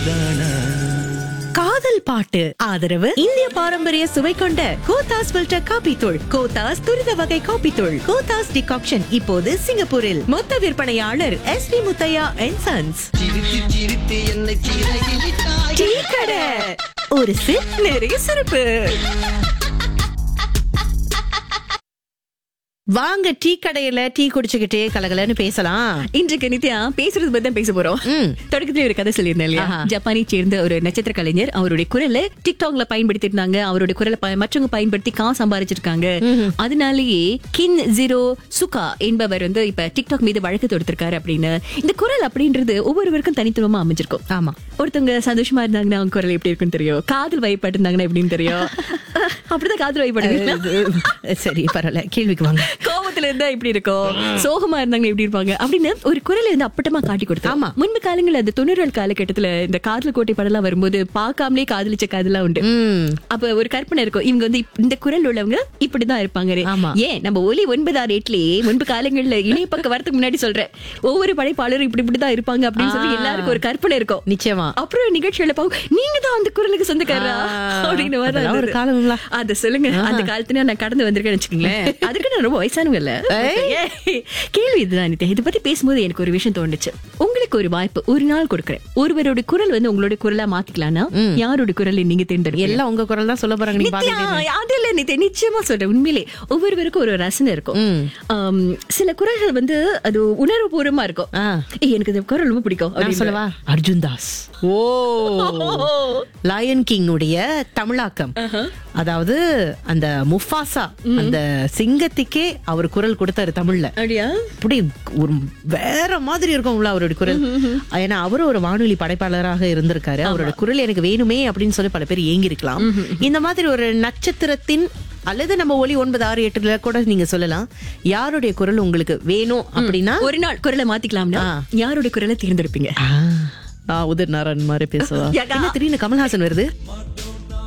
காதல் பாட்டு ஆதரவு இந்திய பாரம்பரிய சுவை கொண்ட கோத்தாஸ் ஃபில்டர் காபி தூள் கோத்தாஸ் துரித வகை காபி தூள் கோத்தாஸ் டிகாக்ஷன் இப்போது சிங்கப்பூரில் மொத்த விற்பனையாளர் S P Muthiah and sons tea கடை ஒரு சிப் நிறைய சிறப்பு வாங்க டீ கடையில டீ குடிச்சுக்கிட்டே கலகலன்னு பேசலாம் இன்றைக்கு நித்யா பேசுறது பத்தி தான் பேச போறோம் ம். தொடக்கத்துல ஒரு கதை சொல்லியிருந்தேன் இல்லையா ஆஹா. ஜப்பானை சேர்ந்த ஒரு நட்சத்திர கலைஞர் அவருடைய குரலை டிக்டாக்ல பயன்படுத்தி இருந்தாங்க அவருடைய குரலை ப- மற்றவங்க பயன்படுத்தி காசு சம்பாதிச்சிருக்காங்க அதனாலேயே கின் ஜீரோ சுகா என்பவர் வந்து இப்ப டிக்டாக் மீது வழக்கு தொடுத்திருக்காரு அப்படின்னு இந்த குரல் அப்படின்றது ஒவ்வொருவருக்கும் தனித்துவமா அமைஞ்சிருக்கும் ஆமா ஒருத்தவங்க சந்தோஷமா இருந்தாங்கன்னா அவங்க குரல் எப்படி இருக்குன்னு தெரியும் காதல் வயப்பட்டு இருந்தாங்கன்னா எப்படின்னு தெரியும் அப்படிதான் காதல் வயப்படுவீங்களா இது- சரி பரவாயில்ல கேள்விக்கு வாங்க கோபத்துல இருந்தா எப்படி இருக்கும் சோகமா இருந்தாங்க எப்படி இருப்பாங்க அப்படின்னு ஒரு குரலை வந்து அப்பட்டமா காட்டி கொடுத்தா ஆமா. முன்பு காலங்கள்ல அந்த தொண்ணூறு காலகட்டத்துல இந்த காதல் கோட்டை படம்லாம் வரும்போது பார்க்காமலே காதலிச்ச காதலாம் உண்டு ம் அப்ப ஒரு கற்பனை இருக்கும் இவங்க வந்து இப்- இந்த குரல் உள்ளவங்க இப்படிதான் இருப்பாங்க ஆமா. ஏன் நம்ம ஒலி ஒன்பதாம் ரேட்லயே முன்பு காலங்கள்ல இணைய பக்கம் வரதுக்கு முன்னாடி சொல்றேன் ஒவ்வொரு படைப்பாளரும் இப்படி இப்படிதான் இருப்பாங்க அப்படின்னு சொல்லி ஆ. எல்லாருக்கும் ஒரு கற்பனை இருக்கும் நிச்சயமா அப்புறம் நிகழ்ச்சியில பாவு நீங்க தான் அந்த குரலுக்கு சொந்தக்காரரா ஆ. அப்படின்னு வர அதெல்லாம் ஒரு காலங்களா? அத சொல்லுங்க அந்த காலத்துல நான் கடந்து வந்திருக்கேன்னு வச்சுக்கோங்களேன் அதுக்கு நான் ரொம்ப வயசானவங்க இல்ல ஏய், கேள்வி இதுதான் நித்யா. இதை பத்தி பேசும்போது எனக்கு ஒரு விஷயம் தோணுச்சு உங்களுக்கு ஒரு வாய்ப்பு ஒரு நாள் கொடுக்குறேன் ஒருவரோட குரல் வந்து உங்களோட குரலா மாத்திக்கலாம்னா யாரோட குரலை நீங்க தேர்ந்தெடுப்பீங்க எல்லாம் உங்க குரல் தான் சொல்ல போறாங்க நீங்க நித்யா, பாத்துக்கிட்டே அது இல்ல நித்யா, நிச்சயமா சொல்றேன் உண்மையிலே ஒவ்வொருவருக்கும் ஒரு ரசனை இருக்கும் ம். ஆம், சில குரல்கள் வந்து அது உணர்வு பூர்வமா இருக்கும் ஆ. ஏய், எனக்கு இந்த குரல் ரொம்ப பிடிக்கும் நான் அப்படின்னு. சொல்லவா அர்ஜுன் தாஸ் ஓ லயன் கிங் உடைய தமிழாக்கம் அதாவது அந்த முஃபாசா அந்த சிங்கத்துக்கே அவர் குரல் கொடுத்தாரு தமிழ்ல அப்படியா அப்படி ஒரு வேற மாதிரி இருக்கும்ல அவரோட குரல் ஏன்னா அவரும் ஒரு வானொலி படைப்பாளராக இருந்திருக்காரு அவரோட குரல் எனக்கு வேணுமே அப்படின்னு சொல்லி பல பேர் ஏங்கி இருக்கலாம் இந்த மாதிரி ஒரு நட்சத்திரத்தின் அல்லது நம்ம ஒலி ஒன்பது ஆறு எட்டுல கூட நீங்க சொல்லலாம் யாருடைய குரல் உங்களுக்கு வேணும் அப்படின்னா ஒரு நாள் குரலை மாத்திக்கலாம்னா யாரோட குரலை தேர்ந்தெடுப்பீங்க ஆ, நான் உதிர் நாராயண் மாதிரி பேசுவா யகா. என்ன திடீர்னு கமல்ஹாசன் வருது